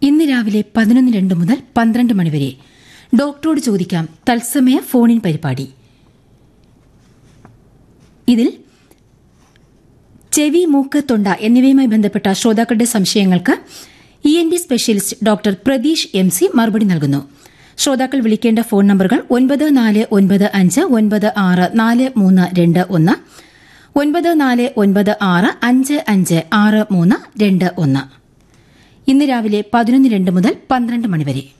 ഇന്ന് രാവിലെ പതിനൊന്ന് രണ്ട് മുതൽ പന്ത്രണ്ട് മണിവരെ ഡോക്ടറോട് ചോദിക്കാം തത്സമയ ഫോണിൻ പരിപാടി ഇതിൽ ചെവി മൂക്ക് തൊണ്ട എന്നിവയുമായി ബന്ധപ്പെട്ട ശ്രോതാക്കളുടെ സംശയങ്ങൾക്ക് E N T specialist doctor Pratheesh M C മറുപടി നൽകുന്നു ശ്രോതാക്കൾ വിളിക്കേണ്ട ഫോൺ നമ്പറുകൾ ഒൻപത് നാല് ഒൻപത് അഞ്ച് ഒൻപത് ആറ് നാല് മൂന്ന് രണ്ട് ഒന്ന് ഒൻപത് നാല് ഒൻപത് ആറ് അഞ്ച് അഞ്ച് ആറ് മൂന്ന് രണ്ട് ഒന്ന് ഇന്ന് രാവിലെ പതിനൊന്ന് രണ്ട് മുതൽ പന്ത്രണ്ട് മണിവരെ